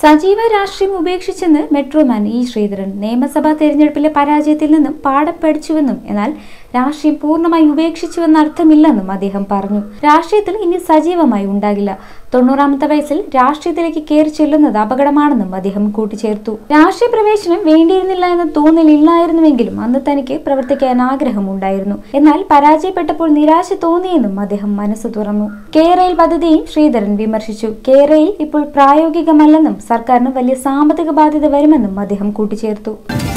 സജീവ രാഷ്ട്രീയം ഉപേക്ഷിച്ചെന്ന് metro man E Sreedharan നിയമസഭാ തെരഞ്ഞെടുപ്പിലെ പരാജയത്തിൽ നിന്നും പാഠം പഠിച്ചുവെന്നും എന്നാൽ രാഷ്ട്രീയം പൂർണ്ണമായി ഉപേക്ഷിച്ചുവെന്ന അർത്ഥമില്ലെന്നും അദ്ദേഹം പറഞ്ഞു രാഷ്ട്രീയത്തിൽ ഇനി സജീവമായി ഉണ്ടാകില്ല തൊണ്ണൂറാമത്തെ വയസ്സിൽ രാഷ്ട്രീയത്തിലേക്ക് കയറി ചെല്ലുന്നത് അപകടമാണെന്നും അദ്ദേഹം കൂട്ടിച്ചേർത്തു രാഷ്ട്രീയ പ്രവേശനം വേണ്ടിയിരുന്നില്ല എന്ന തോന്നലില്ലായിരുന്നുവെങ്കിലും അന്ന് തനിക്ക് പ്രവർത്തിക്കാൻ ആഗ്രഹമുണ്ടായിരുന്നു എന്നാൽ പരാജയപ്പെട്ടപ്പോൾ നിരാശ തോന്നിയെന്നും അദ്ദേഹം മനസ്സ് തുറന്നു കേരയിൽ പദ്ധതിയും ശ്രീധരൻ വിമർശിച്ചു കേരയിൽ ഇപ്പോൾ പ്രായോഗികമല്ലെന്നും സർക്കാരിന് വലിയ സാമ്പത്തിക ബാധ്യത വരുമെന്നും അദ്ദേഹം കൂട്ടിച്ചേർത്തു